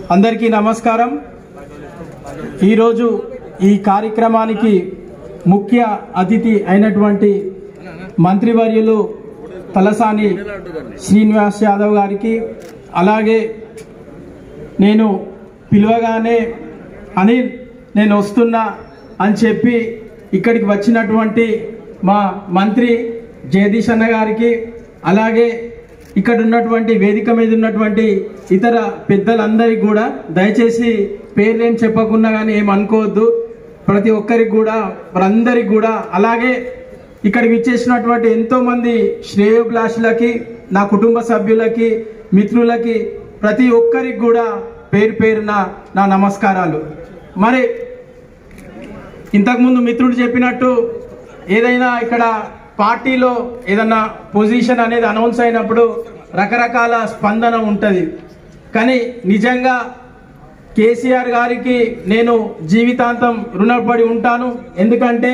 అందరికీ నమస్కారం ఈరోజు ఈ కార్యక్రమానికి ముఖ్య అతిథి అయినటువంటి మంత్రివర్యులు తలసాని శ్రీనివాస్ యాదవ్ గారికి అలాగే నేను పిలవగానే అనిల్ నేను వస్తున్నా అని చెప్పి ఇక్కడికి వచ్చినటువంటి మా మంత్రి జగదీష్ అన్న గారికి అలాగే ఇక్కడ ఉన్నటువంటి వేదిక మీద ఉన్నటువంటి ఇతర పెద్దలందరికీ కూడా దయచేసి పేర్లేం చెప్పకుండా కానీ ఏం అనుకోవద్దు ప్రతి ఒక్కరికి కూడా వారందరికి కూడా అలాగే ఇక్కడికి ఇచ్చేసినటువంటి ఎంతో మంది శ్రేయోభిలాషులకి నా కుటుంబ సభ్యులకి మిత్రులకి ప్రతి ఒక్కరికి కూడా పేరు పేరున నా నమస్కారాలు మరి ఇంతకుముందు మిత్రుడు చెప్పినట్టు ఏదైనా ఇక్కడ పార్టీలో ఏదన్నా పొజిషన్ అనేది అనౌన్స్ అయినప్పుడు రకరకాల స్పందన ఉంటుంది కానీ నిజంగా కేసీఆర్ గారికి నేను జీవితాంతం రుణపడి ఉంటాను ఎందుకంటే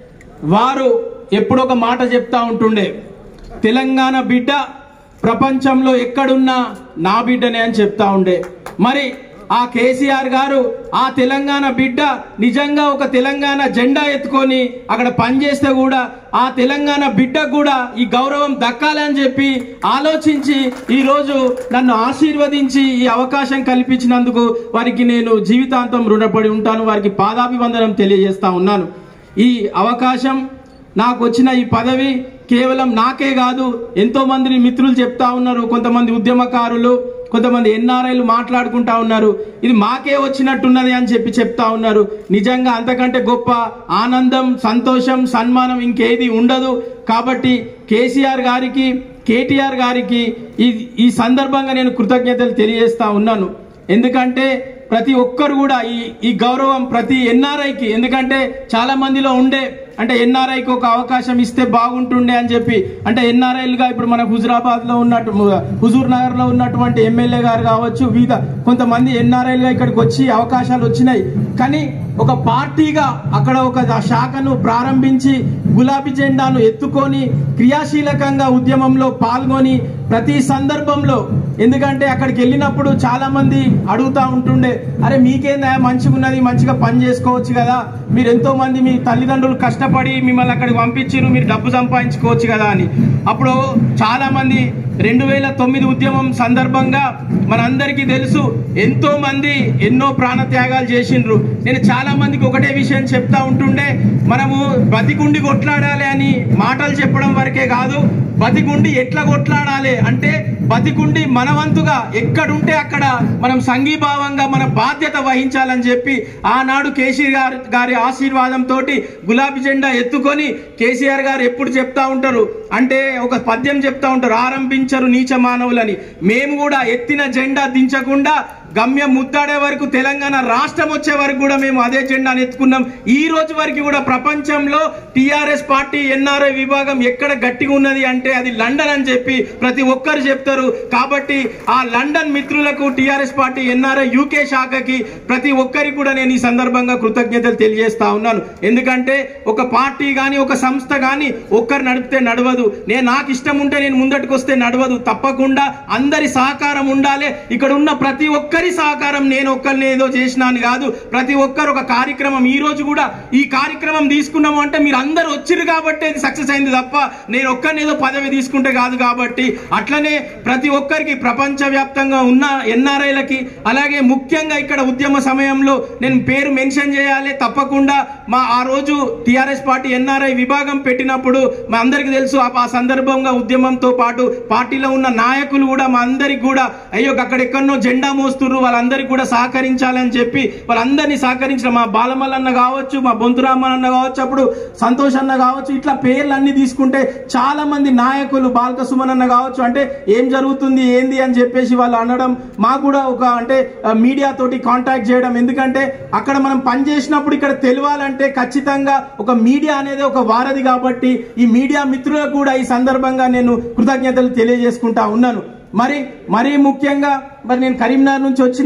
వారు ఎప్పుడు ఒక మాట చెప్తా ఉంటుండే తెలంగాణ బిడ్డ ప్రపంచంలో ఎక్కడున్నా నా బిడ్డనే అని చెప్తా ఉండే మరి ఆ కేసీఆర్ గారు ఆ తెలంగాణ బిడ్డ నిజంగా ఒక తెలంగాణ జెండా ఎత్తుకొని అక్కడ పనిచేస్తే కూడా ఆ తెలంగాణ బిడ్డకు కూడా ఈ గౌరవం దక్కాలని చెప్పి ఆలోచించి ఈరోజు నన్ను ఆశీర్వదించి ఈ అవకాశం కల్పించినందుకు వారికి నేను జీవితాంతం రుణపడి ఉంటాను వారికి పాదాభివందనం తెలియజేస్తా ఉన్నాను ఈ అవకాశం నాకు వచ్చిన ఈ పదవి కేవలం నాకే కాదు ఎంతో మంది మిత్రులు చెప్తా ఉన్నారు కొంతమంది ఉద్యమకారులు కొంతమంది ఎన్ఆర్ఐలు మాట్లాడుకుంటా ఉన్నారు ఇది మాకే వచ్చినట్టున్నది అని చెప్పి చెప్తా ఉన్నారు నిజంగా అంతకంటే గొప్ప ఆనందం సంతోషం సన్మానం ఇంకేది ఉండదు కాబట్టి కేసీఆర్ గారికి కేటీఆర్ గారికి ఈ ఈ సందర్భంగా నేను కృతజ్ఞతలు తెలియజేస్తా ఉన్నాను ఎందుకంటే ప్రతి ఒక్కరు కూడా ఈ ఈ గౌరవం ప్రతి ఎన్ఆర్ఐకి ఎందుకంటే చాలా మందిలో ఉండే అంటే ఎన్ఆర్ఐకి ఒక అవకాశం ఇస్తే బాగుంటుండే అని చెప్పి అంటే ఎన్ఆర్ఐలుగా ఇప్పుడు మన హుజురాబాద్ లో ఉన్నట్టు హుజూర్ నగర్ లో ఉన్నటువంటి ఎమ్మెల్యే గారు కావచ్చు వివిధ కొంతమంది ఎన్ఆర్ఐలుగా ఇక్కడికి వచ్చి అవకాశాలు వచ్చినాయి కానీ ఒక పార్టీగా అక్కడ ఒక శాఖను ప్రారంభించి గులాబీ జెండాను ఎత్తుకొని క్రియాశీలకంగా ఉద్యమంలో పాల్గొని ప్రతి సందర్భంలో ఎందుకంటే అక్కడికి వెళ్ళినప్పుడు చాలా మంది అడుగుతా ఉంటుండే అరే మీకేందా మంచిగా ఉన్నది మంచిగా పని చేసుకోవచ్చు కదా మీరు ఎంతో మంది మీ తల్లిదండ్రులు కష్టపడి మిమ్మల్ని అక్కడికి పంపించారు మీరు డబ్బు సంపాదించుకోవచ్చు కదా అని అప్పుడు చాలా మంది రెండు వేల తొమ్మిది ఉద్యమం సందర్భంగా మనందరికీ తెలుసు ఎంతో మంది ఎన్నో ప్రాణ త్యాగాలు చేసిండ్రు నేను చాలా మందికి ఒకటే విషయం చెప్తా ఉంటుండే మనము బతికుండి కొట్లాడాలి అని మాటలు చెప్పడం వరకే కాదు బతికుండి ఎట్లా కొట్లాడాలి అంటే బతికుండి మనవంతుగా ఎక్కడుంటే అక్కడ మనం సంఘీభావంగా మన బాధ్యత వహించాలని చెప్పి ఆనాడు కేసీఆర్ గారి గారి ఆశీర్వాదంతో గులాబీ జెండా ఎత్తుకొని కేసీఆర్ గారు ఎప్పుడు చెప్తా ఉంటారు అంటే ఒక పద్యం చెప్తా ఉంటారు ఆరంభించరు నీచ మానవులని మేము కూడా ఎత్తిన జెండా దించకుండా గమ్యం ముద్దాడే వరకు తెలంగాణ రాష్ట్రం వచ్చే వరకు కూడా మేము అదే జెండాను ఎత్తుకున్నాం ఈ రోజు వరకు కూడా ప్రపంచంలో టిఆర్ఎస్ పార్టీ ఎన్ఆర్ఐ విభాగం ఎక్కడ గట్టిగా ఉన్నది అంటే అది లండన్ అని చెప్పి ప్రతి ఒక్కరు చెప్తారు కాబట్టి ఆ లండన్ మిత్రులకు టిఆర్ఎస్ పార్టీ ఎన్ఆర్ఐ యూకే శాఖకి ప్రతి ఒక్కరికి కూడా నేను ఈ సందర్భంగా కృతజ్ఞతలు తెలియజేస్తా ఉన్నాను ఎందుకంటే ఒక పార్టీ కానీ ఒక సంస్థ కానీ ఒక్కరు నడిపితే నడవదు నేను నాకు ఇష్టం ఉంటే నేను ముందటికి వస్తే నడవదు తప్పకుండా అందరి సహకారం ఉండాలి ఇక్కడ ఉన్న ప్రతి ఒక్కరి సహకారం నేను ఒక్కరిని ఏదో చేసినాను కాదు ప్రతి ఒక్కరు ఒక కార్యక్రమం ఈ రోజు కూడా ఈ కార్యక్రమం తీసుకున్నాము అంటే మీరు అందరు వచ్చిరు కాబట్టి ఇది సక్సెస్ అయింది తప్ప నేను ఒక్కరిని ఏదో పదవి తీసుకుంటే కాదు కాబట్టి అట్లనే ప్రతి ఒక్కరికి ప్రపంచ వ్యాప్తంగా ఉన్న ఎన్ఆర్ఐలకి అలాగే ముఖ్యంగా ఇక్కడ ఉద్యమ సమయంలో నేను పేరు మెన్షన్ చేయాలి తప్పకుండా మా ఆ రోజు టిఆర్ఎస్ పార్టీ ఎన్ఆర్ఐ విభాగం పెట్టినప్పుడు మా అందరికి తెలుసు ఆ ఆ సందర్భంగా ఉద్యమంతో పాటు పార్టీలో ఉన్న నాయకులు కూడా మా అందరికి కూడా అయ్యో అక్కడెక్కడనో జెండా మోస్తున్నారు వాళ్ళందరికీ కూడా సహకరించాలని చెప్పి వాళ్ళందరినీ సహకరించిన మా బాలమల్లన్న కావచ్చు మా బొంతురామన్న కావచ్చు అప్పుడు సంతోష్ అన్న కావచ్చు ఇట్లా పేర్లు అన్ని తీసుకుంటే చాలా మంది నాయకులు బాలక సుమన్ అన్న కావచ్చు అంటే ఏం జరుగుతుంది ఏంది అని చెప్పేసి వాళ్ళు అనడం మాకు కూడా ఒక అంటే ఆ, మీడియా తోటి కాంటాక్ట్ చేయడం ఎందుకంటే అక్కడ మనం పని చేసినప్పుడు ఇక్కడ తెలియాలంటే ఖచ్చితంగా ఒక మీడియా అనేది ఒక వారధి కాబట్టి ఈ మీడియా మిత్రులకు కూడా ఈ సందర్భంగా నేను కృతజ్ఞతలు తెలియజేసుకుంటా ఉన్నాను మరి మరీ ముఖ్యంగా మరి నేను కరీంనగర్ నుంచి వచ్చిన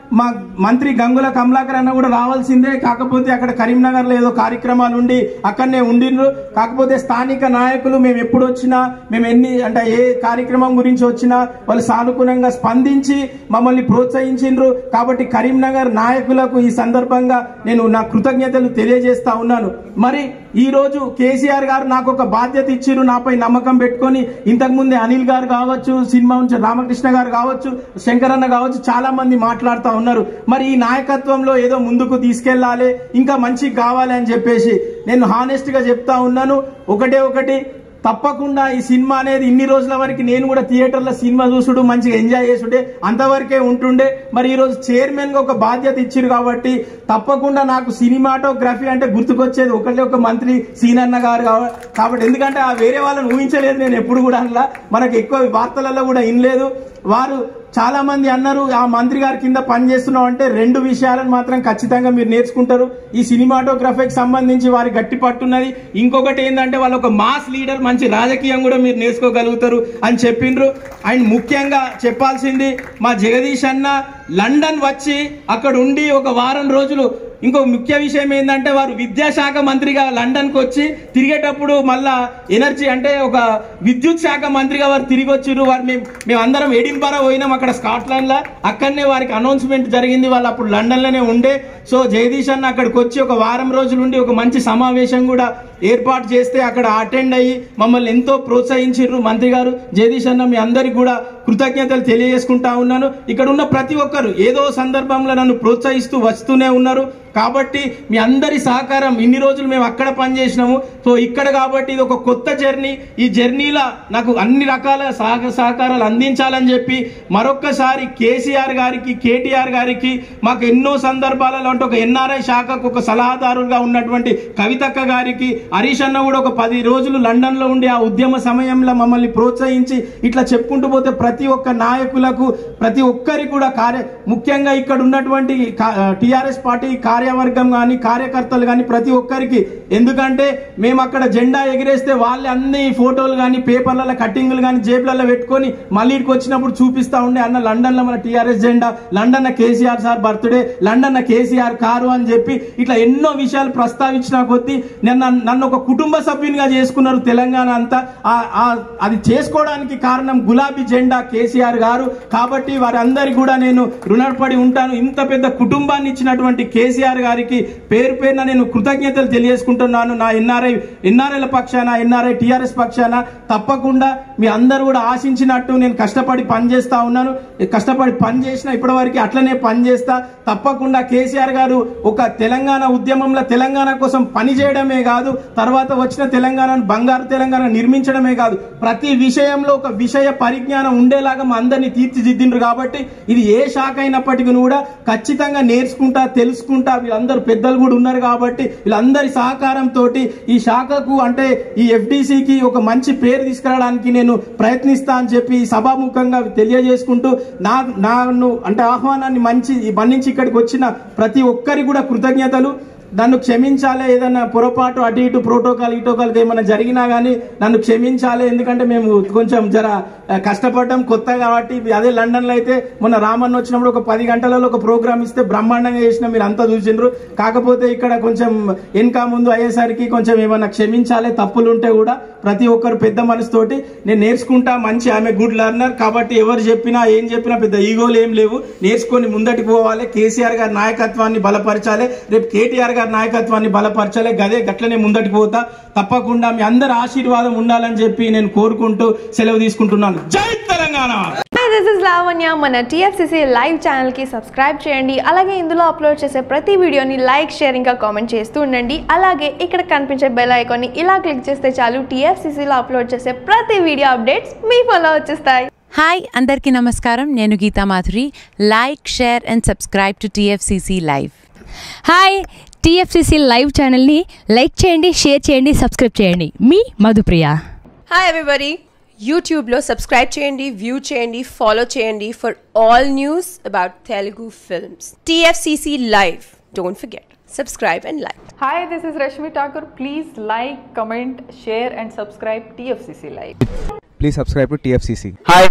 మా మంత్రి గంగుల కమలాకర్ అన్న కూడా రావాల్సిందే కాకపోతే అక్కడ కరీంనగర్ లో ఏదో కార్యక్రమాలు ఉండి అక్కడనే ఉండిండ్రు కాకపోతే స్థానిక నాయకులు మేము ఎప్పుడు వచ్చినా మేము ఎన్ని అంటే ఏ కార్యక్రమం గురించి వచ్చినా వాళ్ళు సానుకూలంగా స్పందించి మమ్మల్ని ప్రోత్సహించిండ్రు కాబట్టి కరీంనగర్ నాయకులకు ఈ సందర్భంగా నేను నా కృతజ్ఞతలు తెలియజేస్తా ఉన్నాను మరి ఈ రోజు కేసీఆర్ గారు నాకు ఒక బాధ్యత ఇచ్చిర్రు నాపై నమ్మకం పెట్టుకొని ఇంతకు ముందే అనిల్ గారు కావచ్చు సినిమా నుంచి రామకృష్ణ గారు కావచ్చు శంకరన్న కావచ్చు చాలా మంది మాట్లాడుతూ ఉన్నారు మరి ఈ నాయకత్వంలో ఏదో ముందుకు తీసుకెళ్లాలి ఇంకా మంచి కావాలి అని చెప్పేసి నేను హానెస్ట్ గా చెప్తా ఉన్నాను ఒకటే ఒకటి తప్పకుండా ఈ సినిమా అనేది ఇన్ని రోజుల వరకు నేను కూడా థియేటర్లో సినిమా చూసుడు మంచిగా ఎంజాయ్ చేసుడే అంతవరకే ఉంటుండే మరి ఈ రోజు చైర్మన్ గా ఒక బాధ్యత ఇచ్చారు కాబట్టి తప్పకుండా నాకు సినిమాటోగ్రఫీ అంటే గుర్తుకొచ్చేది ఒకటే ఒక మంత్రి సీనన్న గారు కావ- కాబట్టి ఎందుకంటే ఆ వేరే వాళ్ళని ఊహించలేదు నేను ఎప్పుడు కూడా అలా మనకు ఎక్కువ వార్తలలో కూడా వినలేదు వారు చాలా మంది అన్నారు ఆ మంత్రి గారి కింద పనిచేస్తున్నాం అంటే రెండు విషయాలను మాత్రం ఖచ్చితంగా మీరు నేర్చుకుంటారు ఈ సినిమాటోగ్రఫీకి సంబంధించి వారి గట్టి పట్టున్నది ఇంకొకటి ఏంటంటే వాళ్ళు ఒక మాస్ లీడర్ మంచి రాజకీయం కూడా మీరు నేర్చుకోగలుగుతారు అని చెప్పిండ్రు అండ్ ముఖ్యంగా చెప్పాల్సింది మా జగదీష్ అన్న లండన్ వచ్చి అక్కడ ఉండి ఒక వారం రోజులు ఇంకో ముఖ్య విషయం ఏంటంటే వారు విద్యాశాఖ మంత్రిగా లండన్కి వచ్చి తిరిగేటప్పుడు మళ్ళా ఎనర్జీ అంటే ఒక విద్యుత్ శాఖ మంత్రిగా వారు తిరిగి వచ్చిర్రు వారు మేము మేము అందరం ఎడింబరా పోయినాం అక్కడ స్కాట్లాండ్ లో అక్కడనే వారికి అనౌన్స్మెంట్ జరిగింది వాళ్ళు అప్పుడు లండన్ లోనే ఉండే సో జగదీష్ అన్న అక్కడికి వచ్చి ఒక వారం రోజులు ఉండి ఒక మంచి సమావేశం కూడా ఏర్పాటు చేస్తే అక్కడ అటెండ్ అయ్యి మమ్మల్ని ఎంతో ప్రోత్సహించారు మంత్రి గారు జగదీష్ అన్న మీ అందరికి కూడా కృతజ్ఞతలు తెలియజేసుకుంటా ఉన్నాను ఇక్కడ ఉన్న ప్రతి ఒక్కరు ఏదో సందర్భంలో నన్ను ప్రోత్సహిస్తూ వస్తూనే ఉన్నారు కాబట్టి మీ అందరి సహకారం ఇన్ని రోజులు మేము అక్కడ పనిచేసినాము సో ఇక్కడ కాబట్టి ఇది ఒక కొత్త జర్నీ ఈ జర్నీలో నాకు అన్ని రకాల సహక సహకారాలు అందించాలని చెప్పి మరొక్కసారి కేసీఆర్ గారికి కేటీఆర్ గారికి మాకు ఎన్నో సందర్భాలలో అంటే ఒక ఎన్ఆర్ఐ శాఖకు ఒక సలహాదారుగా ఉన్నటువంటి కవితక్క గారికి హరీష్ అన్న కూడా ఒక పది రోజులు లండన్ లో ఉండి ఆ ఉద్యమ సమయంలో మమ్మల్ని ప్రోత్సహించి ఇట్లా చెప్పుకుంటూ పోతే ప్రతి ఒక్క నాయకులకు ప్రతి ఒక్కరికి కూడా కార్య ముఖ్యంగా ఇక్కడ ఉన్నటువంటి టిఆర్ఎస్ పార్టీ కార్యవర్గం కానీ కార్యకర్తలు కానీ ప్రతి ఒక్కరికి ఎందుకంటే మేము అక్కడ జెండా ఎగిరేస్తే వాళ్ళే అన్ని ఫోటోలు కానీ పేపర్లలో కట్టింగ్లు కానీ జేబులలో పెట్టుకొని మళ్ళీ ఇక్కడికి వచ్చినప్పుడు చూపిస్తా ఉండే అన్న లండన్ లో మన టిఆర్ఎస్ జెండా London KCR sir birthday London KCR car అని చెప్పి ఇట్లా ఎన్నో విషయాలు ప్రస్తావించిన కొద్దీ నిన్న నన్ను ఒక కుటుంబ సభ్యునిగా చేసుకున్నారు తెలంగాణ అంతా ఆ- ఆ- అది చేసుకోవడానికి కారణం గులాబీ జెండా కేసీఆర్ గారు కాబట్టి వారందరికీ కూడా నేను రుణపడి ఉంటాను ఇంత పెద్ద కుటుంబాన్ని ఇచ్చినటువంటి కేసీఆర్ గారికి పేరు పేరున నేను కృతజ్ఞతలు తెలియజేసుకుంటున్నాను నా ఎన్ఆర్ఐ ఎన్ఆర్ఐల పక్షాన ఎన్ఆర్ఐ టిఆర్ఎస్ పక్షాన తప్పకుండా మీ అందరూ కూడా ఆశించినట్టు నేను కష్టపడి పనిచేస్తా ఉన్నాను కష్టపడి పని చేసిన ఇప్పటివరకు అట్లనే పని చేస్తా తప్పకుండా కేసీఆర్ గారు ఒక తెలంగాణ ఉద్యమంలో తెలంగాణ కోసం పని చేయడమే కాదు తర్వాత వచ్చిన తెలంగాణను బంగారు తెలంగాణ నిర్మించడమే కాదు ప్రతి విషయంలో ఒక విషయ పరిజ్ఞానం ఉండేలాగా మా అందరినీ తీర్చిదిద్దిండ్రు కాబట్టి ఇది ఏ శాఖ అయినప్పటికీ కూడా ఖచ్చితంగా నేర్చుకుంటా తెలుసుకుంటా వీళ్ళందరూ పెద్దలు కూడా ఉన్నారు కాబట్టి వీళ్ళందరి సహకారంతో ఈ శాఖకు అంటే ఈ ఎఫ్డిసికి ఒక మంచి పేరు తీసుకురావడానికి నేను ప్రయత్నిస్తా అని చెప్పి ఈ సభాముఖంగా తెలియజేసుకుంటూ నా నన్ను అంటే ఆహ్వానాన్ని మంచి మన్నించి ఇక్కడికి వచ్చిన ప్రతి ఒక్కరికి కూడా కృతజ్ఞతలు నన్ను క్షమించాలి ఏదైనా పొరపాటు అటు ఇటు ప్రోటోకాల్ ఇటోకాల్ ఏమైనా జరిగినా కానీ నన్ను క్షమించాలి ఎందుకంటే మేము కొంచెం జర ఆ, కష్టపడ్డాం కొత్త కాబట్టి ఇది అదే లండన్ లో అయితే మొన్న రామన్న వచ్చినప్పుడు ఒక పది గంటలలో ఒక ప్రోగ్రామ్ ఇస్తే బ్రహ్మాండంగా చేసిన మీరు అంతా చూసిండ్రు కాకపోతే ఇక్కడ కొంచెం వెనక ముందు అయ్యేసరికి కొంచెం ఏమైనా క్షమించాలి తప్పులు ఉంటే కూడా ప్రతి ఒక్కరు పెద్ద మనసుతోటి నేను నేర్చుకుంటా మంచి ఆమె గుడ్ లెర్నర్ కాబట్టి ఎవరు చెప్పినా ఏం చెప్పినా పెద్ద ఈగోలు ఏం లేవు నేర్చుకొని ముందటికి పోవాలి కేసీఆర్ గారి నాయకత్వాన్ని బలపరచాలి రేపు కేటీఆర్ గారి నాయకత్వాన్ని బలపరచాలి గదే గట్లనే ముందటికి పోతా తప్పకుండా మీ అందరి ఆశీర్వాదం ఉండాలని చెప్పి నేను కోరుకుంటూ సెలవు తీసుకుంటున్నాను జై Telangana hi this is Lavanya మన టీఎఫ్సిసి లైవ్ ఛానల్కి సబ్స్క్రైబ్ చేయండి అలాగే ఇందులో అప్లోడ్ చేసే ప్రతి వీడియోని లైక్ షేర్ ఇంకా కామెంట్ చేస్తూ ఉండండి అలాగే ఇక్కడ కనిపించే బెల్ ఐకాన్ని ఇలా క్లిక్ చేస్తే చాలు టీఎఫ్సిసిలో అప్లోడ్ చేసే ప్రతి వీడియో అప్డేట్స్ మీ ఫోన్లో వచ్చేస్తాయి హాయ్ అందరికీ నమస్కారం నేను Geeta Madhuri like share and subscribe to TFCC live hi TFCC live ఛానల్ని లైక్ చేయండి షేర్ చేయండి సబ్స్క్రైబ్ చేయండి మీ మధుప్రియ హాయ్ ఎవ్రీబడి యూట్యూబ్లో సబ్స్క్రైబ్ చేయండి వ్యూ చేయండి ఫాలో చేయండి for all news about Telugu films TFCC live don't forget subscribe and like Hi, this is Rashmi Thakur. Please like, comment, share, and subscribe TFCC Live. please subscribe to TFCC. Hi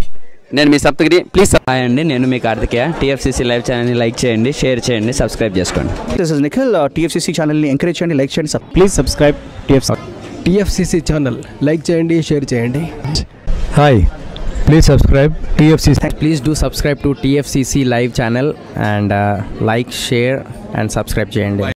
నేను మీ Saptagiri please hi అండి నేను మీ Karthikeya TFCC live ఛానల్ని like చేయండి share చేయండి subscribe చేసుకోండి this is Nikhil TFCC ఛానల్ని ఎంకరేజ్ చేయండి లైక్ చేయండి please subscribe TFC TFCC channel like చేయండి షేర్ చేయండి hi please subscribe TFC please do subscribe to TFCC live channel and like share and subscribe చేయండి